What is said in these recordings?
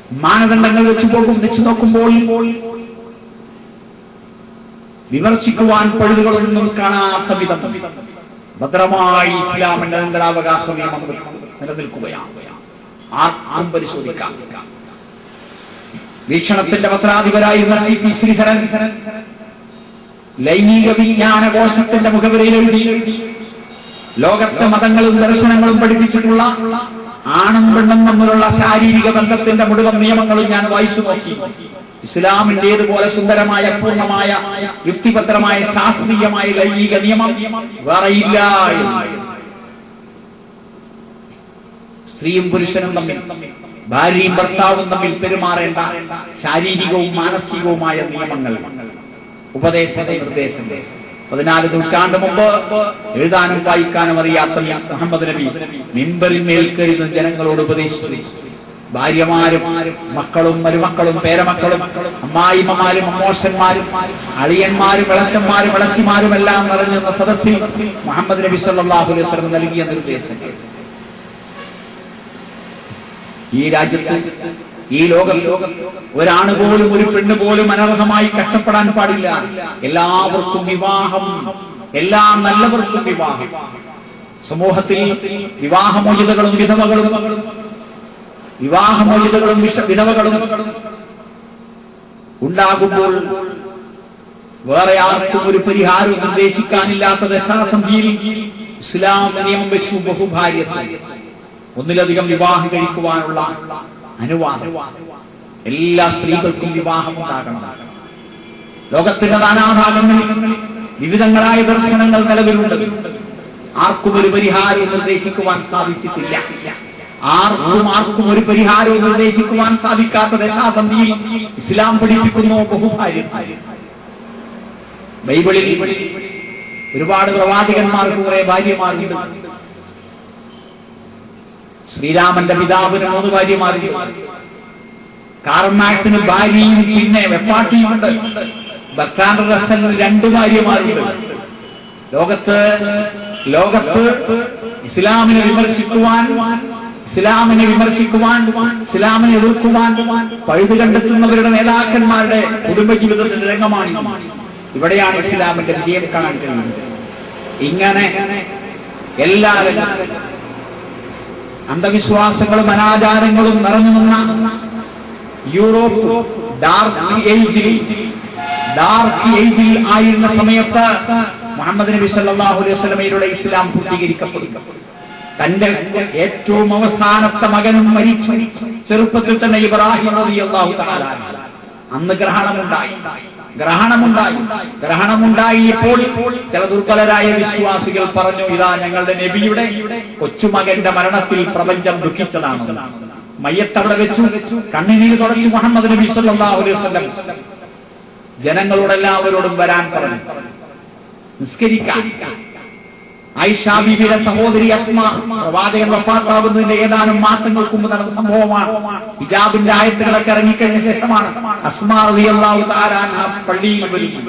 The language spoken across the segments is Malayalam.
മാനദണ്ഡങ്ങൾ വെച്ച് പോകും വെച്ച് നോക്കുമ്പോൾ വിമർശിക്കുവാൻ പഴുതുകളൊന്നും കാണാത്ത വിധം ഭദ്രമായി ഇസ്ലാമിന്റെ അനന്തരാവകാശ നിയമം നിലനിൽക്കുകയാണ് ആർക്കും പരിശോധിക്കാം വീക്ഷണത്തിന്റെ പത്രാധിപരായിരുന്ന സി പി ശ്രീധരൻ ലൈംഗിക വിജ്ഞാന കോശത്തിന്റെ മുഖവരയിൽ എഴുതി ലോകത്തെ മതങ്ങളും ദർശനങ്ങളും പഠിപ്പിച്ചിട്ടുള്ള ആണും പെണ്ണും തമ്മിലുള്ള ശാരീരിക ബന്ധത്തിന്റെ മുഴുവൻ നിയമങ്ങളും ഞാൻ വായിച്ചു നോക്കി ഇസ്ലാമിന്റേതുപോലെ സുന്ദരമായ പൂർണ്ണമായ യുക്തിപത്രമായ ശാസ്ത്രീയമായ ലൈംഗിക നിയമം വേറെയില്ല എന്ന്. സ്ത്രീയും പുരുഷനും തമ്മിൽ ഭാര്യയും ഭർത്താവും തമ്മിൽ പെരുമാറേണ്ട ശാരീരികവും മാനസികവുമായ നിയമങ്ങൾ ഉപദേശ നിർദ്ദേശം പതിനാല് നൂറ്റാണ്ട് മുമ്പ് എഴുതാനും വായിക്കാനും അറിയാത്ത മുഹമ്മദ് നബി മിമ്പറിൽ മേൽക്കരുന്ന ജനങ്ങളോട് ഉപദേശിച്ചു ഭാര്യമാരും മക്കളും മരുമക്കളും പേരമക്കളും അമ്മായിമ്മമാരും അമ്മോഷന്മാരും അളിയന്മാരും വിളച്ചന്മാരും വിളച്ചിമാരും എല്ലാം നിറഞ്ഞുന്ന സദസ്സിൽ മുഹമ്മദ് നബി സല്ലല്ലാഹു അലൈഹി വസല്ലം നൽകിയ നിർദ്ദേശം ഈ രാജ്യത്ത് ഈ ലോകം ഒരാണ് പോലും ഒരു പെണ്ണ് പോലും അനർഹമായി കഷ്ടപ്പെടാൻ പാടില്ല എല്ലാവർക്കും വിവാഹം എല്ലാ നല്ലവർക്കും വിവാഹം സമൂഹത്തിൽ വിവാഹമോചിതകളും വിധവകളും വിവാഹമോചിതകളും വിഷ വിധവകളും ഉണ്ടാകുമ്പോൾ വേറെ ആർക്കും ഒരു പരിഹാരവും നിർദ്ദേശിക്കാനില്ലാത്ത ദശാസന്ധിയിൽ ഇസ്ലാം നിയമം വെച്ചു ബഹുഭാര്യത്വം ഒന്നിലധികം വിവാഹം കഴിക്കുവാനുള്ള അനുവാദം എല്ലാ സ്ത്രീകൾക്കും വിവാഹം ഉണ്ടാകണം ലോകത്തിന്റെ നാനാഭാഗങ്ങളിൽ വിവിധങ്ങളായ ദർശനങ്ങൾ നിലവിലുണ്ട് ആർക്കും ഒരു പരിഹാരവും നിർദ്ദേശിക്കുവാൻ സാധിച്ചിട്ടില്ല ആർക്കും ആർക്കും ഒരു പരിഹാരവും നിർദ്ദേശിക്കുവാൻ സാധിക്കാത്ത ദശാസന്ധിയിൽ ഇസ്ലാം പഠിപ്പിക്കുന്നു ബഹുഭാര്യം ബൈബിളിൽ ഒരുപാട് പ്രവാചകന്മാർക്ക് കുറെ ഭാര്യമാരുണ്ട് ശ്രീരാമന്റെ പിതാവിന് മൂന്ന് ഭാര്യമാരുണ്ട് കാർമാക്സിന് ഭാര്യയും പിന്നെ വെപ്പാട്ടിയുമുണ്ട് ബർത്താൻഡ് റസലിന് രണ്ട് ഭാര്യമാരുണ്ട് ലോകത്ത് ലോകത്ത് ഇസ്ലാമിനെ വിമർശിക്കുവാൻ ഇസ്ലാമിനെ വിമർശിക്കുവാൻ ഇസ്ലാമിനെ എതിർക്കുവാൻ പഴുത് കണ്ടെത്തുന്നവരുടെ നേതാക്കന്മാരുടെ കുടുംബജീവിതത്തിന്റെ രംഗമാണ് ഇവിടെയാണ് ഇസ്ലാമിന്റെ വിജയം കാണാൻ കഴിയുന്നത് ഇങ്ങനെ എല്ലാ അന്ധവിശ്വാസങ്ങളും അനാചാരങ്ങളും നിറഞ്ഞു നിന്ന യൂറോപ്പ് ഡാർക്ക് ഏജിൽ ഡാർക്ക് ഏജിൽ ആയിരുന്ന സമയത്ത് മുഹമ്മദ് നബി സല്ലല്ലാഹു അലൈഹി വസല്ലമയിലൂടെ ഇസ്ലാം പൂർത്തീകരിക്കപ്പെടും തന്റെ ഏറ്റവും അവസാനത്തെ മകനും മരിച്ചു ചെറുപ്പത്തിൽ തന്നെ ഇബ്രാഹിം റളിയല്ലാഹു തആല അന്ന് ഗ്രഹണമുണ്ടായി ഗ്രഹണമുണ്ടായി ഗ്രഹണമുണ്ടായപ്പോൾ ചില ദുർബലരായ വിശ്വാസികൾ പറഞ്ഞു ഇതാ ഞങ്ങളുടെ നബിയുടെ കൊച്ചുമകന്റെ മരണത്തിൽ പ്രപഞ്ചം ദുഃഖിച്ചതാണ് മയ്യത്തവിടെ വെച്ചു കണ്ണുനീര് തുടച്ചു മുഹമ്മദ് നബി സല്ലല്ലാഹു അലൈഹി വസല്ലം ജനങ്ങളോട് എല്ലാവരോടും വരാൻ പറഞ്ഞു നിസ്കരിക്കാൻ ആയിഷാ ബീബിയുടെ സഹോദരി അസ്മ പ്രവാചകൻ വഫാത്താവുന്നതിന്റെ ഏതാനും മാസങ്ങൾക്ക് മുമ്പ് നടന്ന സംഭവമാണ് ഹിജാബിന്റെ ആയത്തുകളൊക്കെ ഇറങ്ങിക്കഴിഞ്ഞ ശേഷമാണ് അസ്മാ റളിയല്ലാഹു തആല അൻഹ പള്ളിയിൽ വരും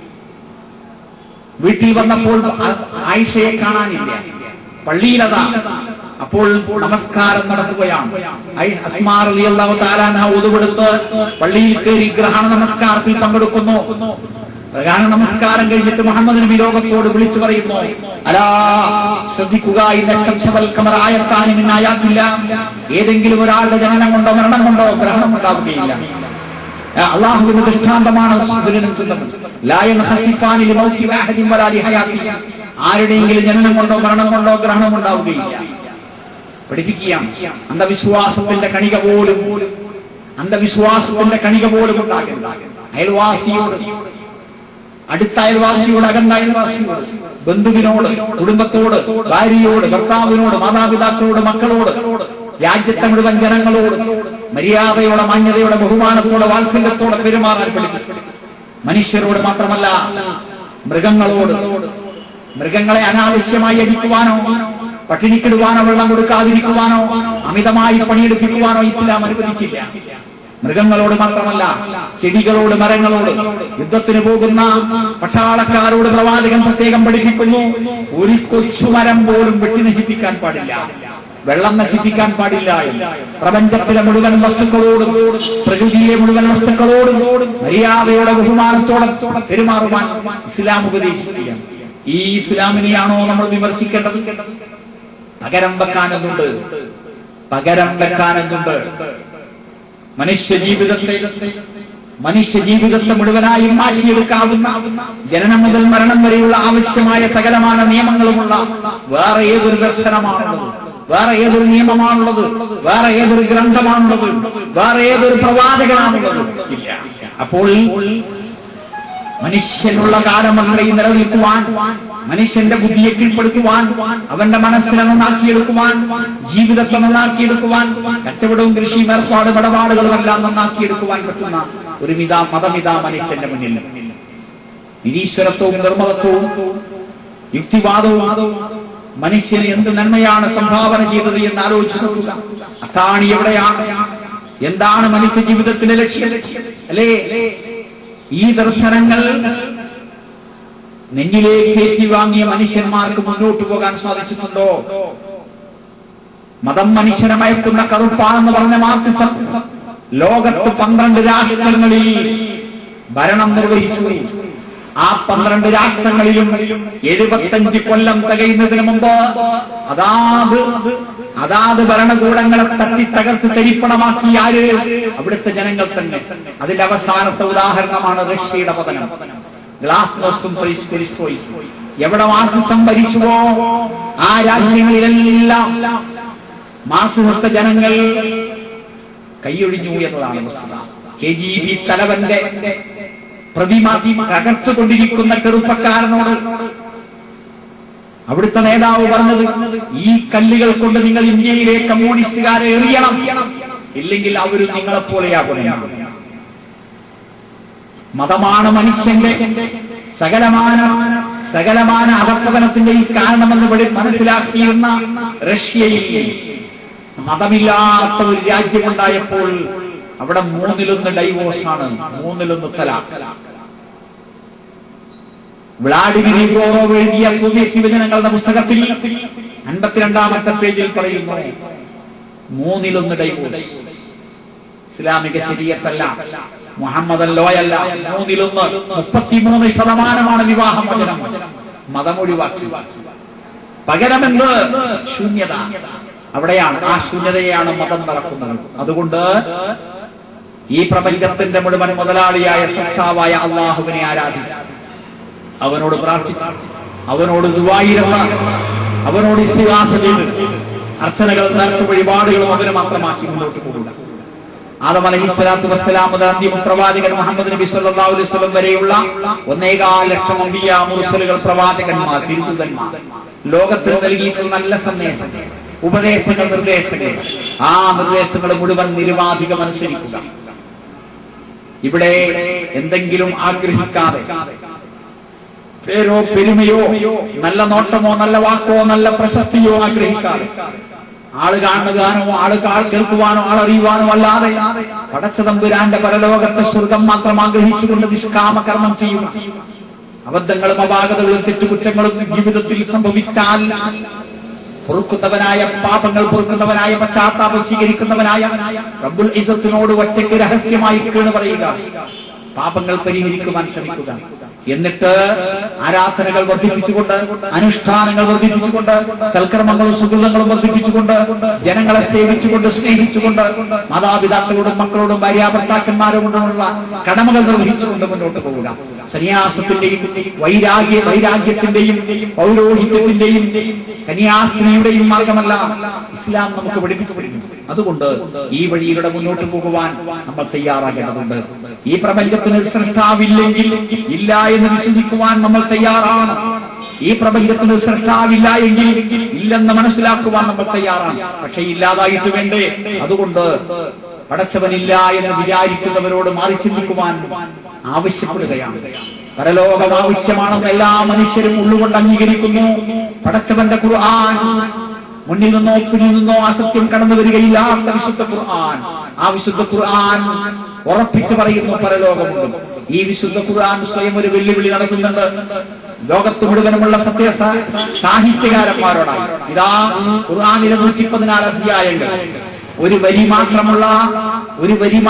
വീട്ടിൽ വന്നപ്പോൾ ആയിഷയെ കാണാനില്ല പള്ളിയിലതാ അപ്പോൾ നമസ്കാരം നടത്തുകയാണ് അസ്മാ റളിയല്ലാഹു തആല അൻഹ ഉതുവെടുത്ത് പള്ളിയിൽ കയറി ഗ്രഹണ നമസ്കാരത്തിൽ പങ്കെടുക്കുന്നു പ്രധാന നമസ്കാരം കഴിഞ്ഞിട്ട് മുഹമ്മദ് നബി ലോകത്തോട് വിളിച്ചു പറയുന്നു അലാ ശ്രദ്ധിക്കുക ഇന്നക്കമറായത്താനിമിന്നായാത്തില്ല ഏതെങ്കിലും ഒരാളുടെ ജനനം കൊണ്ടോ മരണം കൊണ്ടോ ഗ്രഹണം ഉണ്ടാവുകയില്ല അള്ളാഹുവിന്റെ ദൃഷ്ടാന്തമാണ് ഇതിനും ചൊല്ലുന്നത്. ലാ യൻഖസിഫാനി ലിമൗതി വാഹിദിൻ വലാ ലിഹയാത്തി. ആരുടെയെങ്കിലും ജനനം കൊണ്ടോ മരണം കൊണ്ടോ ഗ്രഹണം ഉണ്ടാവുകയില്ല പഠിപ്പിക്കുകയാണ് അന്ധവിശ്വാസത്തിന്റെ കണിക പോലും അന്ധവിശ്വാസത്തിന്റെ കണിക പോലും ഉണ്ടാകില്ല അയൽവാസിയോട് അടുത്ത അയൽവാസിയോട് അകന്ന അയൽവാസിയോട് ബന്ധുവിനോട് കുടുംബത്തോട് ഭാര്യയോട് ഭർത്താവിനോട് മാതാപിതാക്കളോട് മക്കളോട് രാജ്യത്തെ മുഴുവൻ ജനങ്ങളോട് മര്യാദയോടെ മാന്യതയോടെ ബഹുമാനത്തോടെ വാത്സല്യത്തോടെ പെരുമാറാൻ പഠിപ്പിക്കും മനുഷ്യരോട് മാത്രമല്ല മൃഗങ്ങളോട് മൃഗങ്ങളെ അനാവശ്യമായി അടിക്കുവാനോ പട്ടിണിക്കിടുവാനോ വെള്ളം കൊടുക്കാതിരിക്കുവാനോ അമിതമായി പണിയെടുപ്പിക്കുവാനോ ഇസ്ലാം അനുവദിക്കില്ല മൃഗങ്ങളോട് മാത്രമല്ല ചെടികളോട് മരങ്ങളോട് യുദ്ധത്തിന് പോകുന്ന പട്ടാളക്കാരോട് പ്രവാചകൻ പ്രത്യേകം പഠിപ്പിക്കുന്നു ഒരു കൊച്ചുമരം പോലും വെട്ടി നശിപ്പിക്കാൻ പാടില്ല വെള്ളം നശിപ്പിക്കാൻ പാടില്ല എന്ന് പ്രപഞ്ചത്തിലെ മുഴുവൻ വസ്തുക്കളോടും പ്രകൃതിയിലെ മുഴുവൻ വസ്തുക്കളോടും മര്യാദയോടെ ബഹുമാനത്തോടെ പെരുമാറുവാൻ ഇസ്ലാം ഉപദേശിക്കുകയാണ് ഈ ഇസ്ലാമിനെയാണോ നമ്മൾ വിമർശിക്കേണ്ടത് പകരം വെക്കാനെന്നുണ്ട് പകരം വെക്കാനെന്നുണ്ട് മനുഷ്യ ജീവിതത്തെ മനുഷ്യ ജീവിതത്തെ മുഴുവനായും മാറ്റിയെടുക്കാവുന്ന ജനനം മുതൽ മരണം വരെയുള്ള ആവശ്യമായ സകലമായ നിയമങ്ങളുമുള്ള വേറെ ഏതൊരു ദർശനമാണുള്ളത് വേറെ ഏതൊരു നിയമമാണുള്ളത് വേറെ ഏതൊരു ഗ്രന്ഥമാണുള്ളത് വേറെ ഏതൊരു പ്രവാചകനാണുള്ളത് ഇല്ല അപ്പോൾ മനുഷ്യനുള്ള കാലമത്രയും നിലനിൽക്കുവാൻ മനുഷ്യന്റെ ബുദ്ധിയെ കീഴ്പ്പെടുത്തുവാൻ അവന്റെ മനസ്സിനെ നന്നാക്കിയെടുക്കുവാൻ ജീവിതത്തെ നന്നാക്കിയെടുക്കുവാൻ കച്ചവടവും കൃഷിയും ഏർപ്പാടും ഇടപാടുകളും എല്ലാം നന്നാക്കിയെടുക്കുവാൻ പറ്റുന്ന ഒരു മിത മതമിത മനുഷ്യന്റെ മുന്നിൽ നിരീശ്വരത്വവും നിർമ്മലത്വവും യുക്തിവാദവും മനുഷ്യന് എന്ത് നന്മയാണ് സംഭാവന ചെയ്തത് എന്ന് ആലോചിച്ച് നോക്കുക അത്താണി എവിടെയാണ് എന്താണ് മനുഷ്യ ജീവിതത്തിന്റെ ലക്ഷ്യം അല്ലേ ഈ ദർശനങ്ങൾ നെഞ്ഞിലേക്ക് കയറ്റി വാങ്ങിയ മനുഷ്യന്മാർക്ക് മുന്നോട്ട് പോകാൻ സാധിച്ചിട്ടുണ്ടോ മതം മനുഷ്യനെ മയക്കുന്ന കറുപ്പാണെന്ന് പറഞ്ഞ മാർക്സിസം ലോകത്ത് പന്ത്രണ്ട് രാഷ്ട്രങ്ങളിൽ ഭരണം നിർവഹിച്ചു ആ പന്ത്രണ്ട് രാഷ്ട്രങ്ങളിലും എഴുപത്തഞ്ച് കൊല്ലം തികയുന്നതിന് മുമ്പ് അതാത് അതാത് ഭരണകൂടങ്ങളെ തട്ടി തകർത്ത് തരിപ്പണമാക്കി ആര് അവിടുത്തെ ജനങ്ങൾ തന്നെ അതിന്റെ അവസാനത്തെ ഉദാഹരണമാണ് റഷ്യയുടെ പതനം ഗ്ലാസ് നോസ്റ്റും എവിടെ മാർക്സിസം ഭരിച്ചുവോ ആ രാജ്യങ്ങളിലെല്ലാം മാർക്സിസത്തെ ജനങ്ങൾ കൈയൊഴിഞ്ഞു എന്നതാണ് വസ്തുത കെ ജി ബി തലവന്റെ പ്രതിമ തകർത്തുകൊണ്ടിരിക്കുന്ന ചെറുപ്പക്കാരനോട് അവിടുത്തെ നേതാവ് പറഞ്ഞത് ഈ കല്ലുകൾ കൊണ്ട് നിങ്ങൾ ഇന്ത്യയിലെ കമ്മ്യൂണിസ്റ്റുകാരെ എറിയണം ഇല്ലെങ്കിൽ അവരും നിങ്ങളെപ്പോലെയാകും മതമാണ് മനുഷ്യന്റെ സകലമാന സകലമാന അധപ്പതനത്തിന്റെ ഈ കാരണമെന്ന് വെളി മനസ്സിലാക്കിയിരുന്ന റഷ്യയിൽ മതമില്ലാത്ത ഒരു രാജ്യമുണ്ടായപ്പോൾ അവിടെ മൂന്നിലൊന്ന് ഡൈവോഴ്സാണ് മൂന്നിലൊന്ന് തലാഖ് വ്ളാഡിമിർ ഇഗോറോവ് എഴുതിയ സോവിയറ്റ് വിഭജനങ്ങളുടെ പുസ്തകത്തിൽ അൻപത്തിരണ്ടാമത്തെ പേജിൽ പറയുന്നു മൂന്നിലൊന്ന് ഡൈവോഴ്സ് ഇസ്ലാമിക ശരീരത്തല്ല മുഹമ്മദ് ലോയല്ല മൂന്നിലൊന്ന് മുപ്പത്തിമൂന്ന് ശതമാനമാണ് വിവാഹമോചനം മതമൊഴിവാക്കി പകരമെന്ത് ശൂന്യത അവിടെയാണ് ആ ശൂന്യതയാണ് മതം നടക്കുന്നത് അതുകൊണ്ട് ഈ പ്രപഞ്ചത്തിന്റെ മുഴുവൻ മുതലാളിയായ സൃഷ്ടാവായ അള്ളാഹുവിനെ ആരാധിച്ചു അവനോട് പ്രാർത്ഥിച്ചു അവനോട് ദുവായിരുന്ന അവനോട് ഇസ്തിഹാസ ചെയ്ത് അർച്ചനകൾ നേർച്ച വഴിപാടുകളും അവന് മാത്രമാക്കി മുന്നോട്ട് പോകുക ആദം അലഹി സ്വലാത്തു വസ്സലാം മുതൽ അന്തിമ പ്രവാചകൻ മുഹമ്മദ് നബി സല്ലല്ലാഹു അലൈഹി വസല്ലം വരെയുള്ള ഒന്നേകാൽ ലക്ഷം അമ്പിയ മുർസലുകൾ പ്രവാചകന്മാർ തിരുസുതന്മാർ ലോകത്തിന് നൽകിയിട്ടുള്ള നല്ല സന്ദേശം ഉപദേശങ്ങൾ നിർദ്ദേശങ്ങൾ ആ നിർദ്ദേശങ്ങൾ മുഴുവൻ നിരുപാധികം അനുസരിക്കുക ഇവിടെ എന്തെങ്കിലും ആഗ്രഹിക്കാതെ പേരോ പെരുമയോ നല്ല നോട്ടമോ നല്ല വാക്കോ നല്ല പ്രശസ്തിയോ ആഗ്രഹിക്കാതെ ആള് കാണുകാനോ ആള് കാൾ കേൾക്കുവാനോ ആളറിയുവാനോ അല്ലാതെ പടച്ചതമ്പുരാന്റെ പരലോകത്തെ സ്വർഗം മാത്രം ആഗ്രഹിച്ചുകൊണ്ട് നിഷ്കാമകർമ്മം ചെയ്യുക അബദ്ധങ്ങളും അപാകതകളും തെറ്റുകുറ്റങ്ങളും ജീവിതത്തിൽ സംഭവിച്ചാൽ പൊറുക്കുന്നവനായ പാപങ്ങൾ പൊറുക്കുന്നവനായ പശ്ചാത്താപം സ്വീകരിക്കുന്നവനായ റബ്ബുൽ ഇസത്തിനോട് ഒറ്റയ്ക്ക് രഹസ്യമായി കീണ് പറയുക പാപങ്ങൾ പരിഹരിക്കുവാൻ ശ്രമിക്കുക എന്നിട്ട് ആരാധനകൾ വർദ്ധിപ്പിച്ചുകൊണ്ട് അനുഷ്ഠാനങ്ങൾ വർദ്ധിപ്പിച്ചുകൊണ്ട് സൽക്കർമ്മങ്ങളും സുഹൃതങ്ങളും വർദ്ധിപ്പിച്ചുകൊണ്ട് ജനങ്ങളെ സേവിച്ചുകൊണ്ട് സ്നേഹിച്ചുകൊണ്ട് മാതാപിതാക്കളോടും മക്കളോടും ഭാര്യാഭർത്താക്കന്മാരോടുമുള്ള കടമകൾ നിർവഹിച്ചുകൊണ്ട് മുന്നോട്ട് പോവുക സന്യാസത്തിന്റെയും വൈരാഗ്യ വൈരാഗ്യത്തിന്റെയും പൗരോഹിത്യത്തിന്റെയും കന്യാസ്ത്രീയുടെയും മാർഗമല്ല ഇസ്ലാം നമുക്ക് പഠിപ്പിച്ചു പഠിക്കും അതുകൊണ്ട് ഈ വഴിയിലൂടെ മുന്നോട്ട് പോകുവാൻ നമ്മൾ തയ്യാറാകേണ്ടതുണ്ട് ഈ പ്രപഞ്ചത്തിന് സൃഷ്ടാവില്ലെങ്കിൽ ഇല്ല എന്ന് വിശ്വസിക്കുവാൻ നമ്മൾ തയ്യാറാണ് ഈ പ്രപഞ്ചത്തിന് സൃഷ്ടാവില്ല എങ്കിൽ ഇല്ലെന്ന് മനസ്സിലാക്കുവാൻ നമ്മൾ തയ്യാറാണ് പക്ഷെ ഇല്ലാതായിട്ട് വേണ്ടേ അതുകൊണ്ട് പടച്ചവനില്ല എന്ന് വിചാരിക്കുന്നവരോട് മാറി ചിന്തിക്കുവാൻ ആവശ്യപ്പെടുകയാണ് പരലോകം ആവശ്യമാണെന്ന് എല്ലാ മനുഷ്യരും ഉള്ളുകൊണ്ട് അംഗീകരിക്കുന്നു പടച്ചവന്റെ ഖുർആൻ മുന്നിൽ നിന്നോ പിന്നിൽ നിന്നോ അസത്യം കടന്നു വരികയില്ലാത്ത വിശുദ്ധ ഖുർആൻ ആ വിശുദ്ധ ഖുർആൻ ഉറപ്പിച്ചു പറയുന്നു പരലോകമുണ്ട് ഈ വിശുദ്ധ ഖുർആൻ സ്വയം ഒരു വെല്ലുവിളി നടത്തുന്നുണ്ട് ലോകത്ത് മുഴുവനുമുള്ള സത്യ സ- സാഹിത്യകാരന്മാരോടാണ് ഇതാ ഖുർആാനിലെ നൂറ്റി പതിനാല് അധ്യായങ്ങൾ ഒരു വരി മാത്രമുള്ള ഒരു വരി